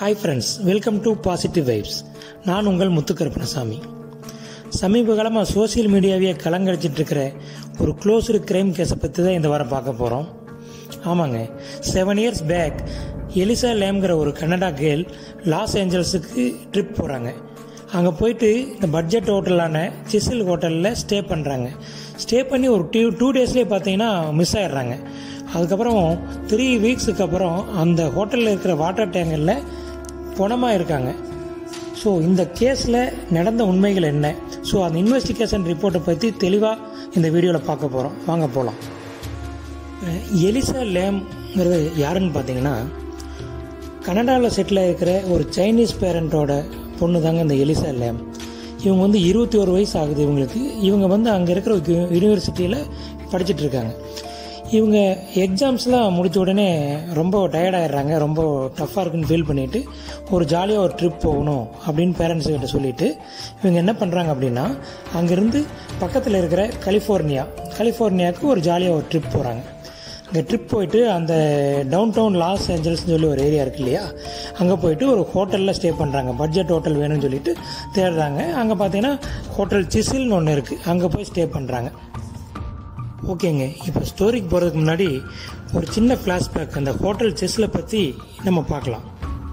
hi friends welcome to positive vibes நான் உங்கள் முத்துக்கருப்பணசாமி சமீப காலமாக சோசியல் மீடியாவையே கலங்கடிச்சிட்டு இருக்கிற ஒரு க்ளோஸ்டு கிரைம் கேஸை பற்றி தான் இந்த வாரம் பார்க்க போகிறோம் ஆமாங்க செவன் இயர்ஸ் பேக் எலிசா லேம்ங்கிற ஒரு கன்னடா கேர்ள் லாஸ் ஏஞ்சல்ஸுக்கு ட்ரிப் போகிறாங்க அங்கே போயிட்டு இந்த பட்ஜெட் ஹோட்டலான சிசில் ஹோட்டலில் ஸ்டே பண்ணுறாங்க ஸ்டே பண்ணி ஒரு டூ டூ டேஸ்லேயே பார்த்தீங்கன்னா மிஸ் ஆயிடுறாங்க அதுக்கப்புறம் த்ரீ வீக்ஸுக்கு அப்புறம் அந்த ஹோட்டலில் இருக்கிற வாட்டர் டேங்கரில் புணமாக இருக்காங்க ஸோ இந்த கேஸில் நடந்த உண்மைகள் என்ன ஸோ அந்த இன்வெஸ்டிகேஷன் ரிப்போர்ட்டை பற்றி தெளிவாக இந்த வீடியோவில் பார்க்க போகிறோம் வாங்க போகலாம் எலிசா லேம்ங்கிறது யாருன்னு பார்த்தீங்கன்னா கனடாவில் செட்டில் இருக்கிற ஒரு சைனீஸ் பேரண்ட்டோட பொண்ணு தாங்க இந்த எலிசா லேம் இவங்க வந்து இருபத்தி ஒரு வயசு ஆகுது இவங்களுக்கு இவங்க வந்து அங்கே இருக்கிற யூனிவர்சிட்டியில் படிச்சுட்டு இருக்காங்க இவங்க எக்ஸாம்ஸ்லாம் முடிச்ச உடனே ரொம்ப டயர்டாயிடுறாங்க ரொம்ப டஃப்பாக இருக்குன்னு ஃபீல் பண்ணிட்டு ஒரு ஜாலியாக ஒரு ட்ரிப் போகணும் அப்படின்னு பேரண்ட்ஸ் கிட்ட சொல்லிட்டு இவங்க என்ன பண்ணுறாங்க அப்படின்னா அங்கேருந்து பக்கத்தில் இருக்கிற கலிஃபோர்னியா கலிஃபோர்னியாவுக்கு ஒரு ஜாலியாக ஒரு ட்ரிப் போகிறாங்க அங்கே ட்ரிப் போயிட்டு அந்த டவுன் டவுன் லாஸ் ஏஞ்சல்ஸ்னு சொல்லி ஒரு ஏரியா இருக்கு இல்லையா அங்கே போயிட்டு ஒரு ஹோட்டலில் ஸ்டே பண்ணுறாங்க பட்ஜெட் ஹோட்டல் வேணும்னு சொல்லிட்டு தேடுறாங்க அங்கே பார்த்தீங்கன்னா ஹோட்டல் சிசில்னு ஒன்று இருக்குது அங்கே போய் ஸ்டே பண்ணுறாங்க ஓகேங்க இப்போ ஸ்டோரிக்கு போகிறதுக்கு முன்னாடி ஒரு சின்ன ஃப்ளாஷ்பேக் அந்த ஹோட்டல் செஸ்ஸில் பற்றி நம்ம பார்க்கலாம்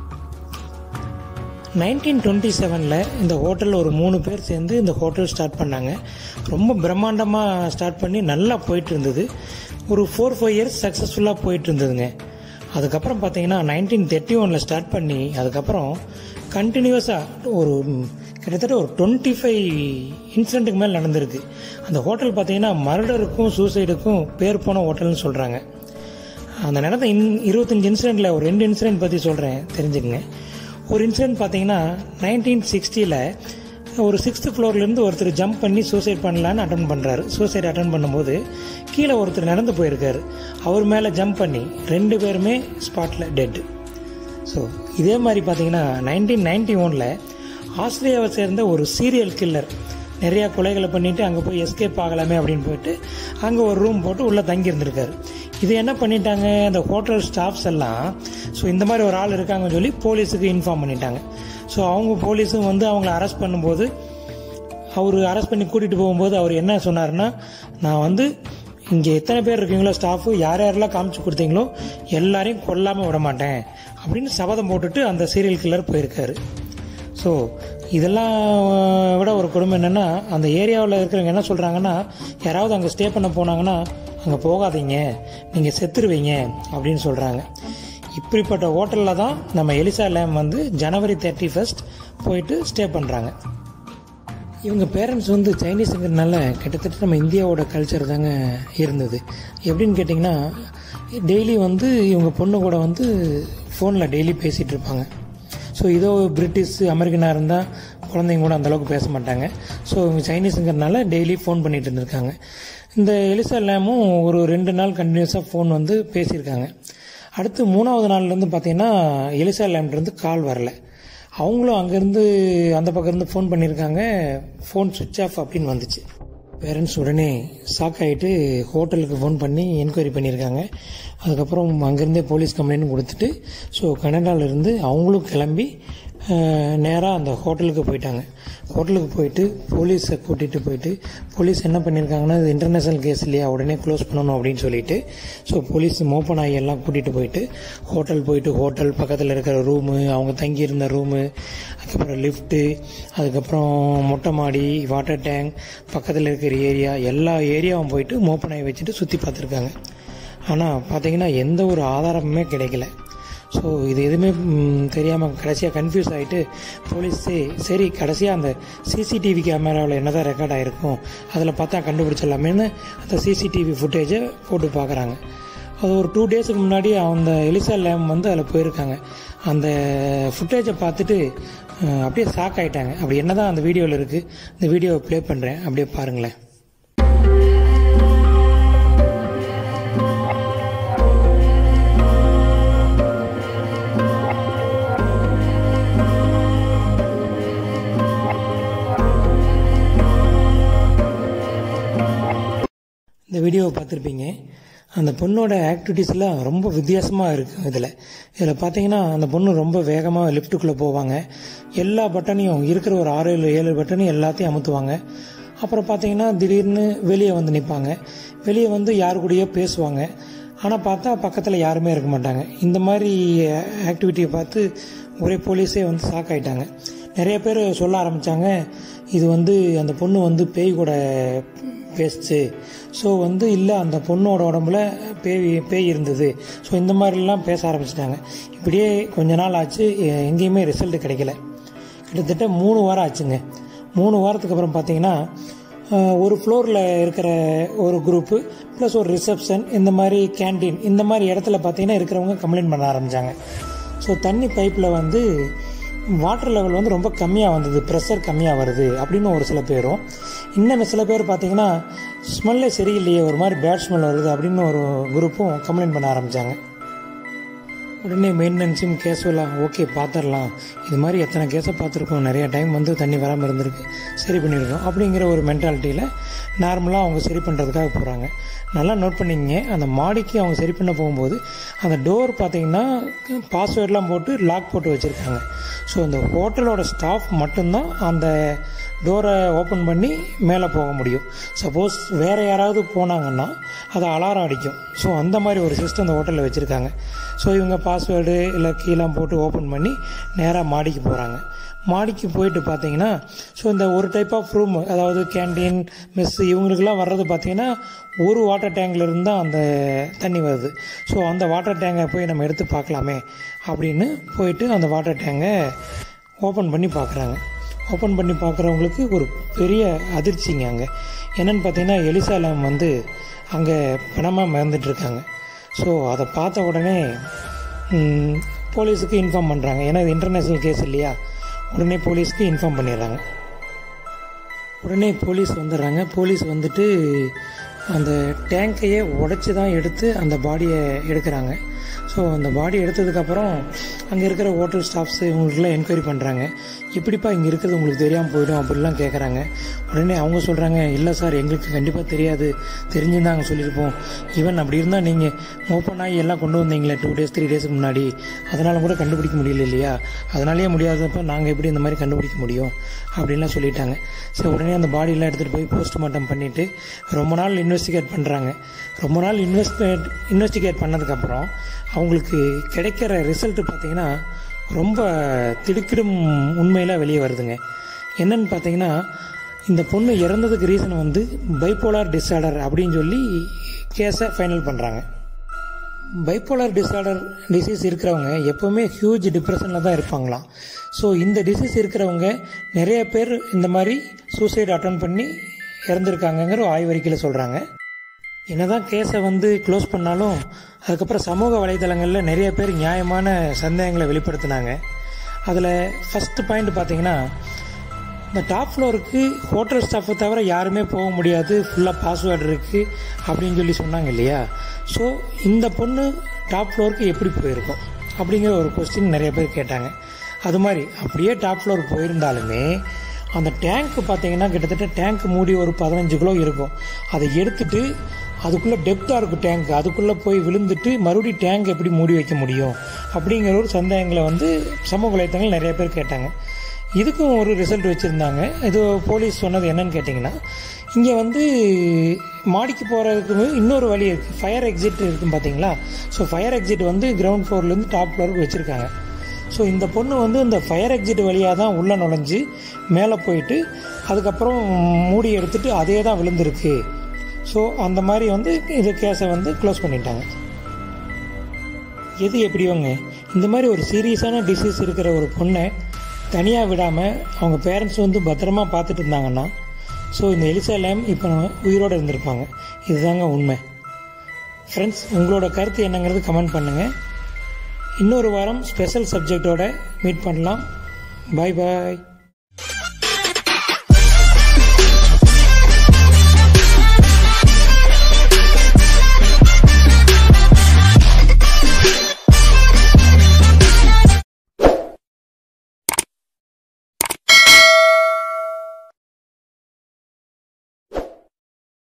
நைன்டீன் டுவெண்ட்டி செவனில் இந்த ஹோட்டலில் ஒரு மூணு பேர் சேர்ந்து இந்த ஹோட்டல் ஸ்டார்ட் பண்ணாங்க ரொம்ப பிரம்மாண்டமாக ஸ்டார்ட் பண்ணி நல்லா போயிட்டு இருந்தது ஒரு ஃபோர் ஃபைவ் இயர்ஸ் சக்ஸஸ்ஃபுல்லாக போயிட்டு இருந்ததுங்க அதுக்கப்புறம் பார்த்தீங்கன்னா நைன்டீன் தேர்ட்டி ஒனில் ஸ்டார்ட் பண்ணி அதுக்கப்புறம் கண்டினியூஸாக ஒரு கிட்டத்தட்ட ஒரு டுவெண்ட்டி ஃபைவ் இன்சிடென்ட்டுக்கு மேலே நடந்திருக்கு அந்த ஹோட்டல் பார்த்தீங்கன்னா மர்டருக்கும் சூசைடுக்கும் பேர் போன ஹோட்டல்னு சொல்கிறாங்க அந்த நடந்த இன் இருபத்தஞ்சி இன்சிடெண்ட்டில் ஒரு ரெண்டு இன்சிடென்ட் பற்றி சொல்கிறேன் தெரிஞ்சுக்கங்க ஒரு இன்சிடென்ட் பார்த்தீங்கன்னா நைன்டீன் சிக்ஸ்டியில் ஒரு சிக்ஸ்த் ஃப்ளோர்லேருந்து ஒருத்தர் ஜம்ப் பண்ணி சூசைட் பண்ணலான்னு அட்டன் பண்ணுறாரு சூசைட் அட்டன் பண்ணும்போது கீழே ஒருத்தர் நடந்து போயிருக்காரு அவர் மேலே ஜம்ப் பண்ணி ரெண்டு பேருமே ஸ்பாட்டில் டெட்டு ஸோ இதே மாதிரி பார்த்தீங்கன்னா நைன்டீன் நைன்டி ஒனில் ஆஸ்திரேலியாவை சேர்ந்த ஒரு சீரியல் கில்லர் நிறையா கொலைகளை பண்ணிட்டு அங்கே போய் எஸ்கேப் ஆகலாமே அப்படின்னு போயிட்டு அங்கே ஒரு ரூம் போட்டு உள்ளே தங்கி இருந்திருக்காரு இது என்ன பண்ணிட்டாங்க அந்த ஹோட்டல் ஸ்டாஃப்ஸ் எல்லாம் ஸோ இந்த மாதிரி ஒரு ஆள் இருக்காங்கன்னு சொல்லி போலீஸுக்கு இன்ஃபார்ம் பண்ணிட்டாங்க ஸோ அவங்க போலீஸும் வந்து அவங்கள அரெஸ்ட் பண்ணும்போது அவர் அரெஸ்ட் பண்ணி கூட்டிகிட்டு போகும்போது அவர் என்ன சொன்னார்னா நான் வந்து இங்கே எத்தனை பேர் இருக்கீங்களோ ஸ்டாஃபு யார் யாரெல்லாம் காமிச்சு கொடுத்தீங்களோ எல்லாரையும் கொல்லாமல் விட மாட்டேன் அப்படின்னு சபதம் போட்டுட்டு அந்த சீரியல் கில்லர் போயிருக்காரு ஸோ இதெல்லாம் விட ஒரு கொடுமை என்னென்னா அந்த ஏரியாவில் இருக்கிறவங்க என்ன சொல்கிறாங்கன்னா யாராவது அங்கே ஸ்டே பண்ண போனாங்கன்னா அங்கே போகாதீங்க நீங்கள் செத்துருவீங்க அப்படின்னு சொல்கிறாங்க இப்படிப்பட்ட ஹோட்டலில் தான் நம்ம எலிசா லேம் வந்து ஜனவரி தேர்ட்டி ஃபஸ்ட் போயிட்டு ஸ்டே பண்ணுறாங்க இவங்க பேரண்ட்ஸ் வந்து சைனீஸுங்கிறதுனால கிட்டத்தட்ட நம்ம இந்தியாவோட கல்ச்சர் தாங்க இருந்தது எப்படின்னு கேட்டிங்கன்னா டெய்லி வந்து இவங்க பொண்ணு கூட வந்து ஃபோனில் டெய்லி பேசிகிட்டு இருப்பாங்க ஸோ இதோ பிரிட்டிஷ் அமெரிக்கனாக இருந்தால் குழந்தைங்க கூட அந்தளவுக்கு பேச மாட்டாங்க ஸோ இவங்க சைனீஸுங்கிறதுனால டெய்லி ஃபோன் பண்ணிட்டு இருந்திருக்காங்க இந்த எலிசா லேமும் ஒரு ரெண்டு நாள் கண்டினியூஸாக ஃபோன் வந்து பேசியிருக்காங்க அடுத்து மூணாவது நாள்லேருந்து பார்த்தீங்கன்னா எலிசா லேம்லேருந்து கால் வரல அவங்களும் அங்கேருந்து அந்த பக்கம் இருந்து ஃபோன் பண்ணியிருக்காங்க ஃபோன் சுவிட்ச் ஆஃப் அப்படின்னு வந்துச்சு பேரண்ட்ஸ் உடனே ஷாக் ஆகிட்டு ஹோட்டலுக்கு ஃபோன் பண்ணி என்கொயரி பண்ணியிருக்காங்க அதுக்கப்புறம் அங்கேருந்தே போலீஸ் கம்ப்ளைண்ட் கொடுத்துட்டு ஸோ கனடாவிலேருந்து அவங்களும் கிளம்பி நேராக அந்த ஹோட்டலுக்கு போயிட்டாங்க ஹோட்டலுக்கு போயிட்டு போலீஸை கூட்டிகிட்டு போயிட்டு போலீஸ் என்ன பண்ணியிருக்காங்கன்னா இது இன்டர்நேஷ்னல் கேஸ் இல்லையா உடனே க்ளோஸ் பண்ணணும் அப்படின்னு சொல்லிட்டு ஸோ போலீஸ் மோப்பன் ஆகி எல்லாம் கூட்டிகிட்டு போயிட்டு ஹோட்டல் போயிட்டு ஹோட்டல் பக்கத்தில் இருக்கிற ரூமு அவங்க தங்கியிருந்த ரூமு அதுக்கப்புறம் லிஃப்ட்டு அதுக்கப்புறம் மொட்டை மாடி வாட்டர் டேங்க் பக்கத்தில் இருக்கிற ஏரியா எல்லா ஏரியாவும் போயிட்டு மோப்பன் ஆகி வச்சுட்டு சுற்றி பார்த்துருக்காங்க ஆனால் பார்த்தீங்கன்னா எந்த ஒரு ஆதாரமுமே கிடைக்கல ஸோ இது எதுவுமே தெரியாமல் கடைசியாக கன்ஃபியூஸ் ஆகிட்டு போலீஸே சரி கடைசியாக அந்த சிசிடிவி கேமராவில் என்ன தான் ரெக்கார்ட் ஆகிருக்கும் அதில் பார்த்தா கண்டுபிடிச்சிடலாமேன்னு அந்த சிசிடிவி ஃபுட்டேஜை போட்டு பார்க்குறாங்க அது ஒரு டூ டேஸுக்கு முன்னாடி அந்த எலிசா லேம் வந்து அதில் போயிருக்காங்க அந்த ஃபுட்டேஜை பார்த்துட்டு அப்படியே ஷாக் ஆகிட்டாங்க அப்படி என்ன தான் அந்த வீடியோவில் இருக்குது இந்த வீடியோவை ப்ளே பண்ணுறேன் அப்படியே பாருங்களேன் இந்த வீடியோவை பார்த்துருப்பீங்க அந்த பொண்ணோட ஆக்டிவிட்டீஸ்லாம் ரொம்ப வித்தியாசமாக இருக்குது இதில் இதில் பார்த்தீங்கன்னா அந்த பொண்ணு ரொம்ப வேகமாக லிஃப்ட்டுக்குள்ளே போவாங்க எல்லா பட்டனையும் இருக்கிற ஒரு ஆறு ஏழு ஏழு பட்டனையும் எல்லாத்தையும் அமுத்துவாங்க அப்புறம் பார்த்தீங்கன்னா திடீர்னு வெளியே வந்து நிற்பாங்க வெளியே வந்து யாரு கூடயோ பேசுவாங்க ஆனால் பார்த்தா பக்கத்தில் யாருமே இருக்க மாட்டாங்க இந்த மாதிரி ஆக்டிவிட்டியை பார்த்து ஒரே போலீஸே வந்து ஷாக் ஆயிட்டாங்க நிறைய பேர் சொல்ல ஆரம்பித்தாங்க இது வந்து அந்த பொண்ணு வந்து பேய் கூட பேசுச்சு ஸோ வந்து இல்லை அந்த பொண்ணோட உடம்புல பேய் பேய் இருந்தது ஸோ இந்த மாதிரிலாம் பேச ஆரம்பிச்சிட்டாங்க இப்படியே கொஞ்ச நாள் ஆச்சு எ- எங்கேயுமே ரிசல்ட் கிடைக்கல கிட்டத்தட்ட மூணு வாரம் ஆச்சுங்க மூணு வாரத்துக்கு அப்புறம் பார்த்தீங்கன்னா அஹ், ஒரு ஃப்ளோரில் இருக்கிற ஒரு குரூப்பு ப்ளஸ் ஒரு ரிசப்ஷன் இந்த மாதிரி கேண்டீன் இந்த மாதிரி இடத்துல பார்த்தீங்கன்னா இருக்கிறவங்க கம்ப்ளைண்ட் பண்ண ஆரம்பித்தாங்க ஸோ தண்ணி பைப்பில் வந்து வாட்டர் லெவல் வந்து ரொம்ப கம்மியாக வந்தது ப்ரெஷர் கம்மியாக வருது அப்படின்னு ஒரு சில பேரும் இன்னும் சில பேர் பார்த்தீங்கன்னா ஸ்மெல்லே சரியில்லையே ஒரு மாதிரி பேட் ஸ்மெல் வருது அப்படின்னு ஒரு குரூப்பும் கம்ப்ளைண்ட் பண்ண ஆரம்பித்தாங்க உடனே மெயின்டெனன்ஸும் கேஷுவலாக ஓகே பார்த்துடலாம் இது மாதிரி எத்தனை கேஸை பார்த்துருக்கோம் நிறைய டைம் வந்து தண்ணி வராமல் இருந்திருக்கு சரி பண்ணியிருக்கோம் அப்படிங்கிற ஒரு மென்டாலிட்டியில் நார்மலாக அவங்க சரி பண்ணுறதுக்காக போகிறாங்க நல்லா நோட் பண்ணிங்க அந்த மாடிக்கு அவங்க சரி பண்ண போகும்போது அந்த டோர் பார்த்தீங்கன்னா பாஸ்வேர்ட்லாம் போட்டு லாக் போட்டு வச்சுருக்காங்க ஸோ அந்த ஹோட்டலோட ஸ்டாஃப் மட்டும்தான் அந்த டோரை ஓப்பன் பண்ணி மேலே போக முடியும் சப்போஸ் வேறு யாராவது போனாங்கன்னா அது அலாரம் அடிக்கும் ஸோ அந்த மாதிரி ஒரு சிஸ்டம் அந்த ஹோட்டலில் வச்சுருக்காங்க ஸோ இவங்க பாஸ்வேர்டு இல்லை கீலாம் போட்டு ஓப்பன் பண்ணி நேராக மாடிக்கு போகிறாங்க மாடிக்கு போயிட்டு பார்த்தீங்கன்னா ஸோ இந்த ஒரு டைப் ஆஃப் ரூம் அதாவது கேண்டீன் மெஸ் இவங்களுக்கெல்லாம் வர்றது பார்த்தீங்கன்னா ஒரு வாட்டர் டேங்க்ல இருந்து தான் அந்த தண்ணி வருது ஸோ அந்த வாட்டர் டேங்கை போய் நம்ம எடுத்து பார்க்கலாமே அப்படின்னு போயிட்டு அந்த வாட்டர் டேங்கை ஓப்பன் பண்ணி பார்க்குறாங்க ஓப்பன் பண்ணி பார்க்குறவங்களுக்கு ஒரு பெரிய அதிர்ச்சிங்க அங்கே என்னன்னு பார்த்தீங்கன்னா எலிசாலம் வந்து அங்கே பணமாக மறந்துட்டு இருக்காங்க ஸோ அதை பார்த்த உடனே ம், போலீஸுக்கு இன்ஃபார்ம் பண்ணுறாங்க ஏன்னா இது இன்டர்நேஷ்னல் கேஸ் இல்லையா உடனே போலீஸ்க்கு இன்ஃபார்ம் பண்ணிடுறாங்க உடனே போலீஸ் வந்துடுறாங்க போலீஸ் வந்துட்டு அந்த டேங்கையே உடைச்சி தான் எடுத்து அந்த பாடியை எடுக்கிறாங்க ஸோ அந்த பாடி எடுத்ததுக்கப்புறம் அங்கே இருக்கிற ஹோட்டல் ஸ்டாஃப்ஸ் இவங்களுக்குலாம் என்கொயரி பண்ணுறாங்க எப்படிப்பா இங்கே இருக்கிறது உங்களுக்கு தெரியாமல் போயிடும் அப்படிலாம் கேட்குறாங்க உடனே அவங்க சொல்கிறாங்க இல்லை சார் எங்களுக்கு கண்டிப்பாக தெரியாது தெரிஞ்சுதான் நாங்கள் சொல்லியிருப்போம் ஈவன் அப்படி இருந்தால் நீங்கள் ஓப்பன் ஆகி எல்லாம் கொண்டு வந்தீங்களே டூ டேஸ் த்ரீ டேஸ்க்கு முன்னாடி அதனால கூட கண்டுபிடிக்க முடியல இல்லையா அதனாலேயே முடியாதப்ப நாங்கள் எப்படி இந்த மாதிரி கண்டுபிடிக்க முடியும் அப்படின்லாம் சொல்லிட்டாங்க சரி உடனே அந்த பாடியெல்லாம் எடுத்துகிட்டு போய் போஸ்ட்மார்ட்டம் பண்ணிவிட்டு ரொம்ப நாள் இன்வெஸ்டிகேட் பண்ணுறாங்க ரொம்ப நாள் இன்வெஸ்டிகேட் இன்வெஸ்டிகேட் பண்ணதுக்கப்புறம் அவங்களுக்கு கிடைக்கிற ரிசல்ட் பார்த்தீங்கன்னா ரொம்ப திடுக்கிடும் உண்மையில வெளியே வருதுங்க என்னன்னு பார்த்தீங்கன்னா இந்த பொண்ணு இறந்ததுக்கு ரீசன் வந்து பைப்போலார் டிஸார்டர் அப்படின்னு சொல்லி கேஸை ஃபைனல் பண்ணுறாங்க பைப்போலார் டிஸார்டர் டிசீஸ் இருக்கிறவங்க எப்போவுமே ஹியூஜ் டிப்ரெஷனில் தான் இருப்பாங்களாம் ஸோ இந்த டிசீஸ் இருக்கிறவங்க நிறைய பேர் இந்த மாதிரி சூசைட் அட்டன் பண்ணி இறந்துருக்காங்கங்கிற ஒரு ஆய்வறிக்கையில் சொல்கிறாங்க என்னதான் கேஸை வந்து க்ளோஸ் பண்ணாலும் அதுக்கப்புறம் சமூக வலைதளங்களில் நிறைய பேர் நியாயமான சந்தேகங்களை வெளிப்படுத்தினாங்க அதில் ஃபஸ்ட்டு பாயிண்ட் பார்த்தீங்கன்னா இந்த டாப் ஃப்ளோருக்கு ஹோட்டல் ஸ்டாஃபை தவிர யாருமே போக முடியாது ஃபுல்லாக பாஸ்வேர்டு இருக்குது அப்படின்னு சொல்லி சொன்னாங்க இல்லையா ஸோ இந்த பொண்ணு டாப் ஃப்ளோருக்கு எப்படி போயிருக்கும் அப்படிங்கிற ஒரு கொஸ்டின் நிறைய பேர் கேட்டாங்க அது மாதிரி அப்படியே டாப் ஃப்ளோர் போயிருந்தாலுமே அந்த டேங்க் பார்த்தீங்கன்னா கிட்டத்தட்ட டேங்க் மூடி ஒரு பதினஞ்சு கிலோ இருக்கும் அதை எடுத்துட்டு அதுக்குள்ளே டெப்த்தாக இருக்கும் டேங்க் அதுக்குள்ளே போய் விழுந்துட்டு மறுபடியும் டேங்க் எப்படி மூடி வைக்க முடியும் அப்படிங்கிற ஒரு சந்தேகங்களை வந்து சமூக வலைத்தளங்கள் நிறைய பேர் கேட்டாங்க இதுக்கும் ஒரு ரிசல்ட் வச்சுருந்தாங்க இது போலீஸ் சொன்னது என்னன்னு கேட்டிங்கன்னா இங்கே வந்து மாடிக்கு போகிறதுக்கு இன்னொரு வழி இருக்குது ஃபயர் எக்ஸிட் இருக்கும் பார்த்தீங்களா ஸோ ஃபயர் எக்ஸிட் வந்து கிரவுண்ட் ஃப்ளோர்லேருந்து டாப் ஃப்ளோருக்கு வச்சுருக்காங்க ஸோ இந்த பொண்ணு வந்து இந்த ஃபயர் எக்ஸிட் வழியாக தான் உள்ளே நுழைஞ்சு மேலே போயிட்டு அதுக்கப்புறம் மூடி எடுத்துட்டு அதே தான் விழுந்திருக்கு ஸோ அந்த மாதிரி வந்து இது கேஸை வந்து க்ளோஸ் பண்ணிட்டாங்க எது எப்படியோங்க இந்த மாதிரி ஒரு சீரியஸான டிசீஸ் இருக்கிற ஒரு பொண்ணை தனியாக விடாமல் அவங்க பேரண்ட்ஸ் வந்து பத்திரமா பார்த்துட்டு இருந்தாங்கன்னா ஸோ இந்த எலிசா லேம் இப்போ உயிரோடு இருந்திருப்பாங்க இதுதாங்க உண்மை ஃப்ரெண்ட்ஸ் உங்களோட கருத்து என்னங்கிறது கமெண்ட் பண்ணுங்கள் இன்னொரு வாரம் ஸ்பெஷல் சப்ஜெக்டோட மீட் பண்ணலாம் பாய் பாய்